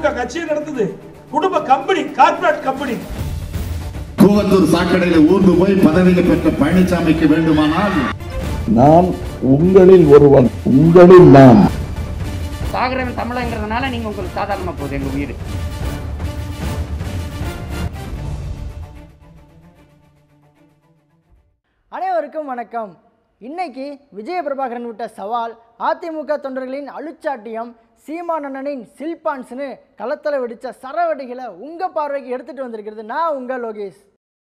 அதிமுக கட்சியை நடத்துது குடும்ப கம்பெனி கார்ப்பரேட் கம்பெனி கூவத்தூர் சாக்கடையில ஊர்ந்து போய் பதவியில் பெற்ற பழனிசாமிக்கு வேண்டுமானால் நான் உங்களில் ஒருவன் உங்களில் நான் சாகுறவன் தமிழங்கிறதுனால நீங்க உங்களுக்கு சாதாரணமா போகுது எங்க உயிர் அனைவருக்கும் வணக்கம் இன்னைக்கு விஜய பிரபாகரன் விட்ட சவால் அதிமுக தொண்டர்களின் அழுச்சாட்டியம் சீமானண்ணனின் சில்பான்ஸ்னு களத்தில் வெடித்த சரவெடிகளை உங்கள் பார்வைக்கு எடுத்துகிட்டு வந்திருக்கிறது நான் உங்கள் லோகேஷ்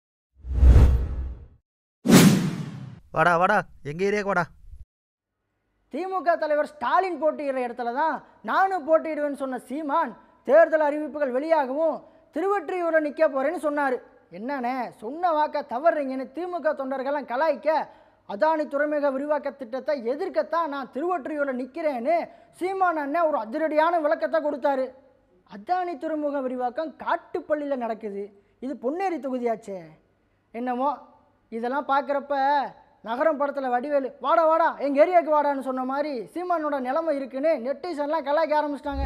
வாடா வாடா எங்க ஏரியாக்கு வாடா திமுக தலைவர் ஸ்டாலின் போட்டியிடுற இடத்துல தான் நானும் போட்டியிடுவேன்னு சொன்ன சீமான் தேர்தல் அறிவிப்புகள் வெளியாகவும் திருவொற்றியூரில் நிற்க போகிறேன்னு சொன்னார் என்னண்ணே சொன்ன வாக்க தவறுறீங்கன்னு திமுக தொண்டர்கள்லாம் கலாய்க்க அதானி துறைமுக விரிவாக்க திட்டத்தை எதிர்க்கத்தான் நான் திருவொற்றியூரில் நிற்கிறேன்னு சீமான் அண்ணன் ஒரு அதிரடியான விளக்கத்தை கொடுத்தாரு அதானி துறைமுக விரிவாக்கம் காட்டுப்பள்ளியில் நடக்குது இது பொன்னேரி தொகுதியாச்சே என்னமோ இதெல்லாம் பார்க்குறப்ப நகரம் படத்தில் வடிவேலு வாடா வாடா எங்கள் ஏரியாவுக்கு வாடான்னு சொன்ன மாதிரி சீமானோட நிலைமை இருக்குன்னு நெட்டிசன்லாம் கலாய்க்க ஆரம்பிச்சிட்டாங்க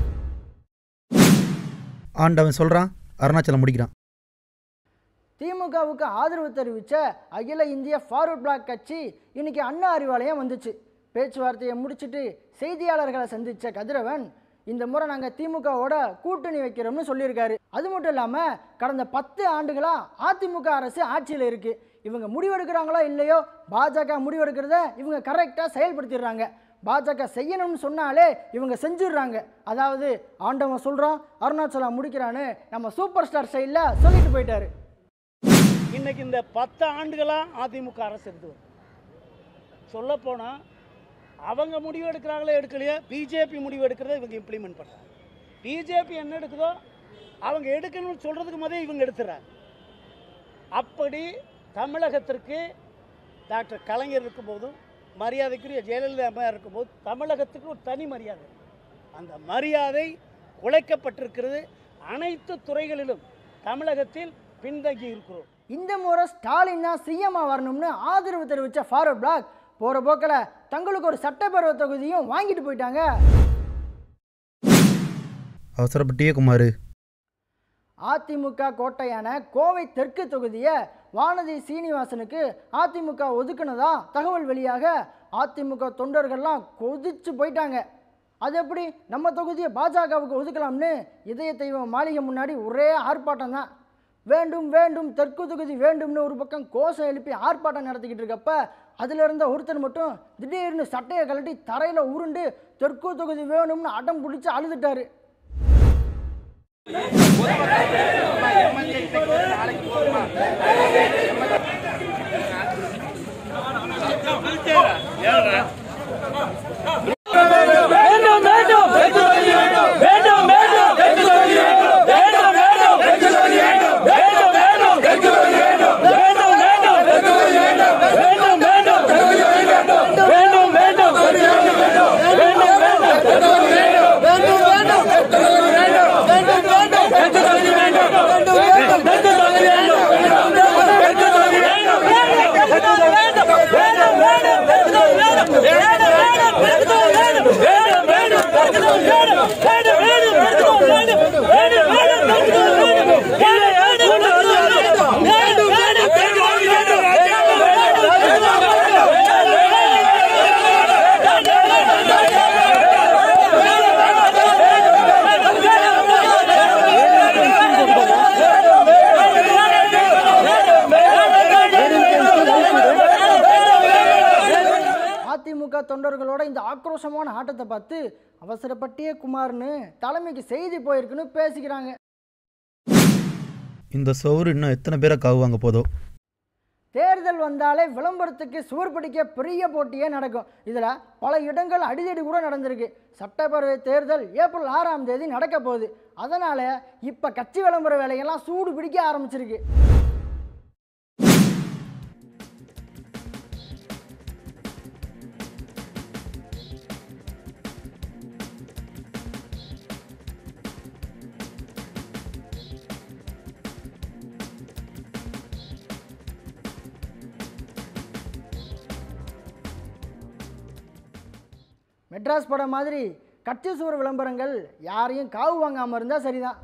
ஆண்டவன் சொல்றான் அருணாச்சலம் முடிக்கிறான் திமுகவுக்கு ஆதரவு தெரிவித்த அகில இந்திய ஃபார்வர்ட் பிளாக் கட்சி இன்னைக்கு அண்ணா அறிவாலயம் வந்துச்சு பேச்சுவார்த்தையை முடிச்சிட்டு செய்தியாளர்களை சந்தித்த கதிரவன் இந்த முறை நாங்கள் திமுகவோட கூட்டணி வைக்கிறோம்னு சொல்லியிருக்காரு அது மட்டும் இல்லாமல் கடந்த பத்து ஆண்டுகளாக அதிமுக அரசு ஆட்சியில் இருக்குது இவங்க முடிவெடுக்கிறாங்களோ இல்லையோ பாஜக முடிவெடுக்கிறத இவங்க கரெக்டாக செயல்படுத்திடுறாங்க பாஜக செய்யணும்னு சொன்னாலே இவங்க செஞ்சிடுறாங்க அதாவது ஆண்டவன் சொல்கிறான் அருணாச்சலம் முடிக்கிறான்னு நம்ம சூப்பர் ஸ்டார் ஸ்டைலில் சொல்லிட்டு போயிட்டாரு இன்னைக்கு இந்த பத்து ஆண்டுகளாக அதிமுக அரசு இருந்து வருது சொல்லப்போனால் அவங்க முடிவு எடுக்கிறாங்களோ எடுக்கலையோ பிஜேபி முடிவு எடுக்கிறத இவங்க இம்ப்ளிமெண்ட் பண்ணுறாங்க பிஜேபி என்ன எடுக்குதோ அவங்க எடுக்கணும்னு சொல்கிறதுக்கு முதல்ல இவங்க எடுத்துறாங்க அப்படி தமிழகத்திற்கு டாக்டர் கலைஞர் இருக்கும்போதும் மரியாதைக்குரிய ஜெயலலிதா அம்மையார் இருக்கும்போது தமிழகத்துக்கு ஒரு தனி மரியாதை அந்த மரியாதை குலைக்கப்பட்டிருக்கிறது அனைத்து துறைகளிலும் தமிழகத்தில் பின்தங்கி இருக்கிறோம் இந்த முறை ஸ்டாலின் தான் சிஎம்மாக வரணும்னு ஆதரவு தெரிவித்த ஃபாரூக் பிளாக் போகிற போக்கில் தங்களுக்கு ஒரு சட்டப்பேரவை தொகுதியும் வாங்கிட்டு போயிட்டாங்க அவசரப்பட்டியே குமார் அதிமுக கோட்டையான கோவை தெற்கு தொகுதியை வானதி சீனிவாசனுக்கு அதிமுக ஒதுக்குனதா தகவல் வெளியாக அதிமுக தொண்டர்கள்லாம் கொதிச்சு போயிட்டாங்க அது எப்படி நம்ம தொகுதியை பாஜகவுக்கு ஒதுக்கலாம்னு இதய தெய்வம் மாளிகை முன்னாடி ஒரே ஆர்ப்பாட்டம் தான் வேண்டும் வேண்டும் தெற்கு தொகுதி வேண்டும்னு ஒரு பக்கம் கோஷம் எழுப்பி ஆர்ப்பாட்டம் நடத்திக்கிட்டு இருக்கப்ப அதில் இருந்த ஒருத்தர் மட்டும் திடீர்னு சட்டையை கழட்டி தரையில் உருண்டு தெற்கு தொகுதி வேணும்னு அடம் பிடிச்சி அழுதுட்டாரு அதிமுக தொண்டர்களோட இந்த ஆக்ரோஷமான ஆட்டத்தை பார்த்து அவசரப்பட்டியே குமார்னு தலைமைக்கு செய்தி போயிருக்குன்னு பேசிக்கிறாங்க இந்த சோறு இன்னும் எத்தனை பேரை காவுவாங்க போதோ தேர்தல் வந்தாலே விளம்பரத்துக்கு சுவர் பிடிக்க பெரிய போட்டியே நடக்கும் இதில் பல இடங்கள் அடிதடி கூட நடந்திருக்கு சட்டப்பேரவை தேர்தல் ஏப்ரல் ஆறாம் தேதி நடக்க போகுது அதனால் இப்போ கட்சி விளம்பர வேலையெல்லாம் சூடு பிடிக்க ஆரம்பிச்சிருக்கு மெட்ராஸ் படம் மாதிரி கட்சி சுவர் விளம்பரங்கள் யாரையும் காவு வாங்காமல் இருந்தால் சரிதான்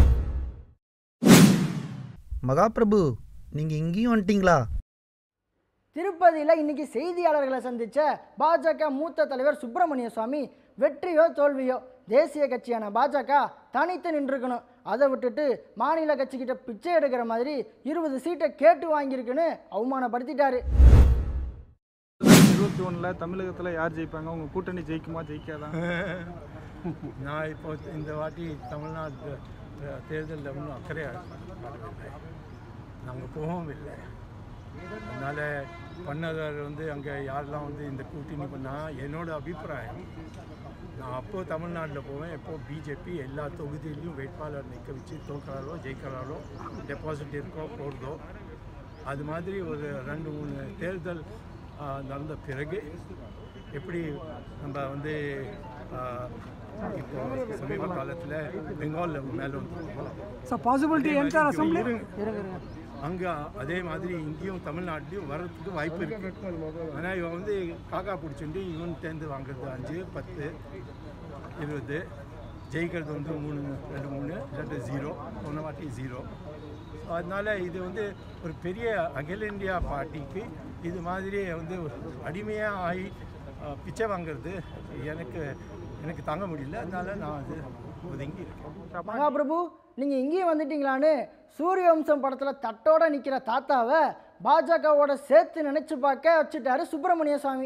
மகாபிரபு நீங்கள் இங்கேயும் வந்துட்டீங்களா திருப்பதியில் இன்னைக்கு செய்தியாளர்களை சந்தித்த பாஜக மூத்த தலைவர் சுப்பிரமணிய சுவாமி வெற்றியோ தோல்வியோ தேசிய கட்சியான பாஜக தனித்து நின்றுக்கணும் அதை விட்டுட்டு மாநில கட்சிக்கிட்ட பிச்சை எடுக்கிற மாதிரி இருபது சீட்டை கேட்டு வாங்கியிருக்குன்னு அவமானப்படுத்திட்டாரு இருபத்தி ஒன்றில் தமிழகத்தில் யார் ஜெயிப்பாங்க உங்கள் கூட்டணி ஜெயிக்குமா ஜெயிக்காதா நான் இப்போ இந்த வாட்டி தமிழ்நாடு தேர்தலில் ஒன்றும் அக்கறை படவில்லை நாங்கள் போகவும் இல்லை அதனால் பண்ணதார் வந்து அங்கே யாரெல்லாம் வந்து இந்த கூட்டணி பண்ணா என்னோட அபிப்பிராயம் நான் அப்போ தமிழ்நாட்டில் போவேன் எப்போ பிஜேபி எல்லா தொகுதியிலையும் வேட்பாளர் நிற்க வச்சு தோற்கிறாரோ ஜெயிக்கிறாரோ டெபாசிட் இருக்கோ போடுதோ அது மாதிரி ஒரு ரெண்டு மூணு தேர்தல் ஆ, நடந்த பிறகு எப்படி நம்ம வந்து ஆ, இப்போ சமீப காலத்தில் பெங்காலில் மேலே வந்து ஸோ பாசிபிலிட்டி என்டையர் அசம்பிளி அங்கே அதே மாதிரி இங்கேயும் தமிழ்நாட்டிலையும் வர்றதுக்கு வாய்ப்பு இருக்கு ஆனால் இவன் வந்து காக்கா பிடிச்சிட்டு இவன் தேர்ந்து வாங்குறது அஞ்சு பத்து இருபது ஜெயிக்கிறது வந்து மூணு ரெண்டு மூணு ரெண்டு ஜீரோ ஒன்று வாட்டி ஜீரோ அதனால் இது வந்து ஒரு பெரிய அகில இந்தியா பார்ட்டிக்கு இது மாதிரி வந்து அடிமையாக ஆகி அஹ், பிச்சை வாங்குறது எனக்கு எனக்கு தாங்க முடியல அதனால நான் அது ஒதுங்கி இருக்கேன் மகாபிரபு நீங்கள் இங்கேயும் வந்துட்டீங்களான்னு சூரிய வம்சம் படத்தில் தட்டோட நிற்கிற தாத்தாவை பாஜகவோட சேர்த்து நினச்சி பார்க்க வச்சுட்டாரு சுப்பிரமணிய சுவாமி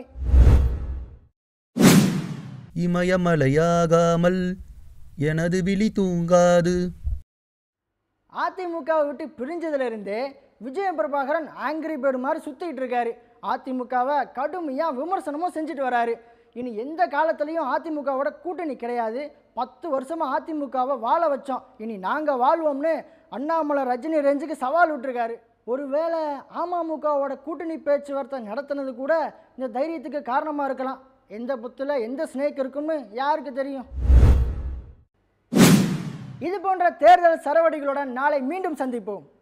இமயமலையாகாமல் எனது விழி தூங்காது அதிமுகவை விட்டு பிரிஞ்சதுலேருந்தே விஜய பிரபாகரன் ஆங்கிரி பேர்டு மாதிரி சுற்றிக்கிட்டு இருக்காரு அதிமுகவை கடுமையாக விமர்சனமும் செஞ்சுட்டு வராரு இனி எந்த காலத்துலேயும் அதிமுகவோட கூட்டணி கிடையாது பத்து வருஷமாக அதிமுகவை வாழ வச்சோம் இனி நாங்கள் வாழ்வோம்னு அண்ணாமலை ரஜினி ரேஞ்சுக்கு சவால் விட்டுருக்காரு ஒருவேளை அமமுகவோட கூட்டணி பேச்சுவார்த்தை நடத்துனது கூட இந்த தைரியத்துக்கு காரணமாக இருக்கலாம் எந்த புத்தில் எந்த ஸ்னேக் இருக்குன்னு யாருக்கு தெரியும் இது போன்ற தேர்தல் சரவடிகளுடன் நாளை மீண்டும் சந்திப்போம்